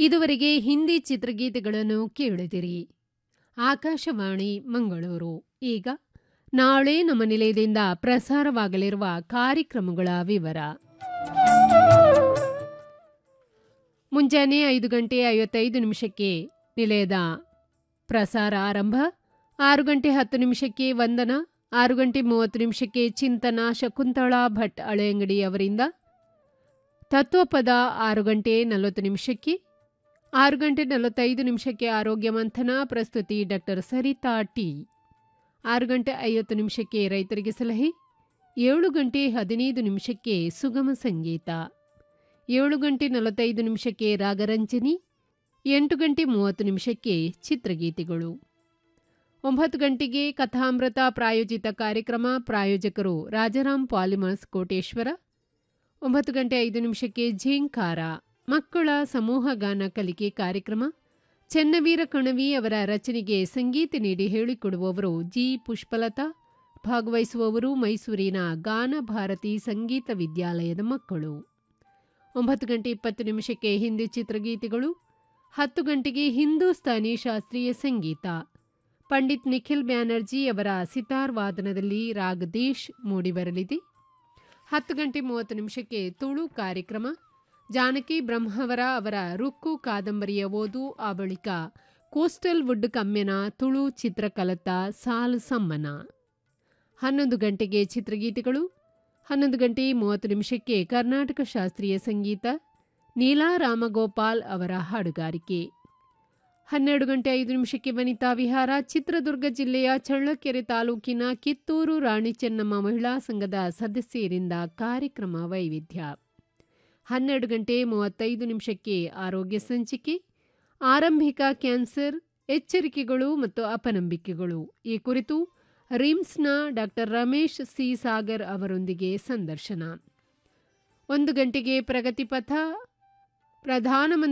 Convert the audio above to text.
ಇದುವರೆಗೆ ಹಿಂದಿ ಚಿತ್ರಗೀತೆಗಳನ್ನು ಕೇಳಿದಿರಿ ಆಕಾಶವಾಣಿ ಮಂಗಳೂರು ಈಗ ನಾಳೆ ನಮ್ಮ ನಿಲಯದಿಂದ ಪ್ರಸಾರವಾಗಲಿರುವ ಕಾರ್ಯಕ್ರಮಗಳ ವಿವರ ಮುಂಜಾನೆ ಐದು ಗಂಟೆ ಐವತ್ತೈದು ನಿಮಿಷಕ್ಕೆ ನಿಲಯದ ಪ್ರಸಾರ ಆರಂಭ ಆರು ಗಂಟೆ ಹತ್ತು ನಿಮಿಷಕ್ಕೆ ವಂದನ ಆರು ಗಂಟೆ ಮೂವತ್ತು ನಿಮಿಷಕ್ಕೆ ಚಿಂತನ ಶಕುಂತಳಾ ಭಟ್ ಹಳೆಯಂಗಡಿ ಅವರಿಂದ ತತ್ವಪದ ಆರು ಗಂಟೆ ನಲವತ್ತು ನಿಮಿಷಕ್ಕೆ ಆರು ಗಂಟೆ ನಲವತ್ತೈದು ನಿಮಿಷಕ್ಕೆ ಆರೋಗ್ಯ ಮಂಥನ ಪ್ರಸ್ತುತಿ ಡಾಕ್ಟರ್ ಸರಿತಾ ಟಿ ಆರು ಗಂಟೆ ಐವತ್ತು ನಿಮಿಷಕ್ಕೆ ರೈತರಿಗೆ ಸಲಹೆ ಏಳು ಗಂಟೆ ಹದಿನೈದು ನಿಮಿಷಕ್ಕೆ ಸುಗಮ ಸಂಗೀತ ಏಳು ಗಂಟೆ ನಲವತ್ತೈದು ನಿಮಿಷಕ್ಕೆ ರಾಗರಂಜನಿ ಎಂಟು ಗಂಟೆ ಮೂವತ್ತು ನಿಮಿಷಕ್ಕೆ ಚಿತ್ರಗೀತೆಗಳು ಒಂಬತ್ತು ಗಂಟೆಗೆ ಕಥಾಮೃತ ಪ್ರಾಯೋಜಿತ ಕಾರ್ಯಕ್ರಮ ಪ್ರಾಯೋಜಕರು ರಾಜಾರಾಮ್ ಪಾಲಿಮರ್ಸ್ ಕೋಟೇಶ್ವರ ಒಂಬತ್ತು ಗಂಟೆ ಐದು ನಿಮಿಷಕ್ಕೆ ಝೇಂಕಾರ ಮಕ್ಕಳ ಸಮೂಹ ಗಾನ ಕಲಿಕೆ ಕಾರ್ಯಕ್ರಮ ಚೆನ್ನವೀರ ಕಣವಿ ಅವರ ರಚನೆಗೆ ಸಂಗೀತ ನೀಡಿ ಹೇಳಿಕೊಡುವವರು ಜಿ ಪುಷ್ಪಲತಾ ಭಾಗವಹಿಸುವವರು ಮೈಸೂರಿನ ಗಾನ ಭಾರತಿ ಸಂಗೀತ ವಿದ್ಯಾಲಯದ ಮಕ್ಕಳು ಒಂಬತ್ತು ಗಂಟೆ ಇಪ್ಪತ್ತು ನಿಮಿಷಕ್ಕೆ ಹಿಂದಿ ಚಿತ್ರಗೀತೆಗಳು ಹತ್ತು ಗಂಟೆಗೆ ಹಿಂದೂಸ್ತಾನಿ ಶಾಸ್ತ್ರೀಯ ಸಂಗೀತ ಪಂಡಿತ್ ನಿಖಿಲ್ ಬ್ಯಾನರ್ಜಿ ಅವರ ಸಿತಾರ್ ವಾದನದಲ್ಲಿ ರಾಗದೇಶ್ ಮೂಡಿಬರಲಿದೆ ಹತ್ತು ಗಂಟೆ ಮೂವತ್ತು ನಿಮಿಷಕ್ಕೆ ತುಳು ಕಾರ್ಯಕ್ರಮ ಜಾನಕಿ ಬ್ರಹ್ಮವರ ಅವರ ರುಕ್ಕು ಕಾದಂಬರಿಯ ಓದು ಆ ಬಳಿಕ ಕೋಸ್ಟಲ್ ವುಡ್ ಕಮ್ಮೆನ ತುಳು ಚಿತ್ರಕಲತ ಸಾಲು ಸಮ್ಮನ ಹನ್ನೊಂದು ಗಂಟೆಗೆ ಚಿತ್ರಗೀತೆಗಳು ಹನ್ನೊಂದು ಗಂಟೆ ಮೂವತ್ತು ನಿಮಿಷಕ್ಕೆ ಕರ್ನಾಟಕ ಶಾಸ್ತ್ರೀಯ ಸಂಗೀತ ನೀಲಾ ರಾಮಗೋಪಾಲ್ ಅವರ ಹಾಡುಗಾರಿಕೆ ಹನ್ನೆರಡು ಗಂಟೆ ಐದು ನಿಮಿಷಕ್ಕೆ ವನಿತಾ ವಿಹಾರ ಚಿತ್ರದುರ್ಗ ಜಿಲ್ಲೆಯ ಚಳ್ಳಕೆರೆ ತಾಲೂಕಿನ ಕಿತ್ತೂರು ರಾಣಿ ಚೆನ್ನಮ್ಮ ಮಹಿಳಾ ಸಂಘದ ಸದಸ್ಯರಿಂದ ಕಾರ್ಯಕ್ರಮ ವೈವಿಧ್ಯ ಹನ್ನೆರಡು ಗಂಟೆ ಮೂವತ್ತೈದು ನಿಮಿಷಕ್ಕೆ ಆರೋಗ್ಯ ಸಂಚಿಕೆ ಆರಂಭಿಕ ಕ್ಯಾನ್ಸರ್ ಎಚ್ಚರಿಕೆಗಳು ಮತ್ತು ಅಪನಂಬಿಕೆಗಳು ಈ ಕುರಿತು ರಿಮ್ಸ್ನ ಡಾಕ್ಟರ್ ರಮೇಶ್ ಸಿ ಸಾಗರ್ ಅವರೊಂದಿಗೆ ಸಂದರ್ಶನ ಒಂದು ಗಂಟೆಗೆ ಪ್ರಗತಿಪಥ ಪ್ರಧಾನಮಂತ್ರಿ